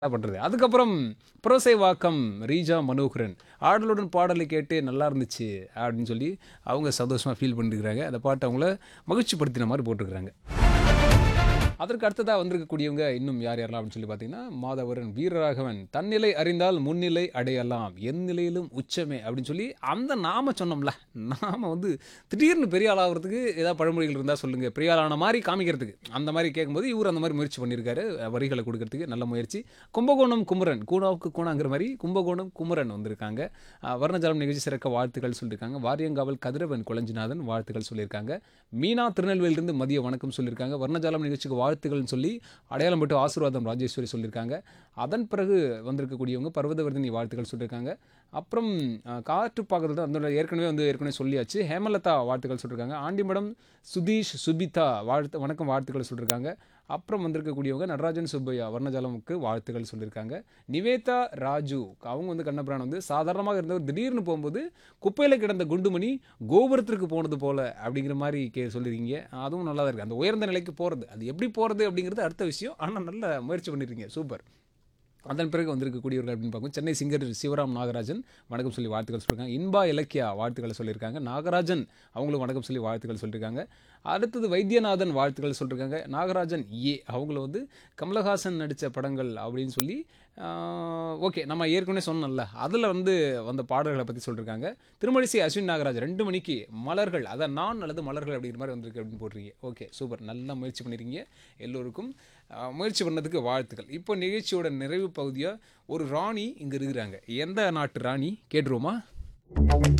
என்ன பண்ணுறது அதுக்கப்புறம் புரோசைவாக்கம் ரீஜா மனோகரன் ஆடலுடன் பாடலை கேட்டு நல்லா இருந்துச்சு அப்படின்னு சொல்லி அவங்க சந்தோஷமாக ஃபீல் பண்ணிருக்கிறாங்க அந்த பாட்டு அவங்கள மகிழ்ச்சிப்படுத்தின மாதிரி போட்டிருக்கிறாங்க அதற்கு அடுத்ததாக வந்திருக்கக்கூடியவங்க இன்னும் யார் யாரெல்லாம் அப்படின்னு சொல்லி பார்த்தீங்கன்னா மாதவரன் வீரராகவன் தன்னிலை அறிந்தால் முன்னிலை அடையலாம் என் நிலையிலும் உச்சமே அப்படின்னு சொல்லி அந்த நாம சொன்னோம்ல நாம வந்து திடீர்னு பெரிய ஆளாகிறதுக்கு ஏதாவது பழமொழிகள் இருந்தால் சொல்லுங்கள் பெரிய ஆளான மாதிரி காமிக்கிறதுக்கு அந்த மாதிரி கேட்கும்போது இவர் அந்த மாதிரி முயற்சி பண்ணியிருக்காரு வரிகளை கொடுக்கறதுக்கு நல்ல முயற்சி கும்பகோணம் குமரன் கூணாவுக்கு கூணாங்கிற மாதிரி கும்பகோணம் குமரன் வந்திருக்காங்க அஹ் வர்ணஜலம் நிகழ்ச்சி சிறக்க வாழ்த்துக்கள் சொல்லியிருக்காங்க வாரியங்காவல் கதிரவன் குளஞ்சிநாதன் வாழ்த்துக்கள் சொல்லியிருக்காங்க மீனா திருநெல்வேலியிலிருந்து மதிய வணக்கம் சொல்லியிருக்காங்க வர்ணஜாலம் நிகழ்ச்சிக்கு வாழ்த்துக்கள்னு சொல்லி அடையாளம் பட்டு ஆசீர்வாதம் ராஜேஸ்வரி சொல்லியிருக்காங்க அதன் பிறகு வந்திருக்கக்கூடியவங்க பர்வதவர்தினி வாழ்த்துக்கள் சொல்லியிருக்காங்க அப்புறம் அஹ், காற்று பார்க்கறது அந்த ஏற்கனவே வந்து ஏற்கனவே சொல்லியாச்சு ஹேமலதா வாழ்த்துக்கள் சொல்லியிருக்காங்க ஆண்டிமடம் சுதீஷ் சுபிதா வாழ்த்து வணக்கம் வாழ்த்துக்கள் சொல்லியிருக்காங்க அப்புறம் வந்திருக்கக்கூடியவங்க நடராஜன் சுப்பையா வர்ணஜாலமுக்கு வாழ்த்துக்கள் சொல்லியிருக்காங்க நிவேதா ராஜு அவங்க வந்து கண்ணபிரான் வந்து சாதாரணமாக இருந்தவர் திடீர்னு போகும்போது குப்பையில் கிடந்த குண்டுமணி கோபுரத்திற்கு போனது போல அப்படிங்கிற மாதிரி கே சொல்லியிருக்கீங்க அதுவும் நல்லா தான் இருக்குது அந்த உயர்ந்த நிலைக்கு போகிறது அது எப்படி போகிறது அப்படிங்கிறது அடுத்த விஷயம் ஆனால் நல்ல முயற்சி பண்ணியிருக்கீங்க சூப்பர் அதன் பிறகு வந்திருக்கக்கூடியவர்கள் அப்படின்னு பார்க்கும் சென்னை சிங்கர் சிவராம் நாகராஜன் வணக்கம் சொல்லி வாழ்த்துக்கள் சொல்லியிருக்காங்க இன்பா இலக்கியா வாழ்த்துக்களை சொல்லியிருக்காங்க நாகராஜன் அவங்களும் வணக்கம் சொல்லி வாழ்த்துக்கள் சொல்லியிருக்காங்க அடுத்தது வைத்தியநாதன் வாழ்த்துக்கள் சொல்லியிருக்காங்க நாகராஜன் ஏ அவங்களும் வந்து கமலஹாசன் நடித்த படங்கள் அப்படின்னு சொல்லி ஓகே நம்ம ஏற்கனவே சொன்னோம்ல அதில் வந்து வந்த பாடல்களை பற்றி சொல்லியிருக்காங்க திருமழிசை அஸ்வின் நாகராஜ் ரெண்டு மணிக்கு மலர்கள் அதை நான் அல்லது மலர்கள் அப்படிங்கிற மாதிரி வந்திருக்கு அப்படின்னு போட்டிருக்கீங்க ஓகே சூப்பர் நல்லா முயற்சி பண்ணியிருக்கீங்க எல்லோருக்கும் ஆஹ், முயற்சி பண்ணதுக்கு வாழ்த்துக்கள் இப்போ நிகழ்ச்சியோட நிறைவு பகுதியாக ஒரு ராணி இங்கே இருக்கிறாங்க எந்த நாட்டு ராணி கேட்டுருவோமா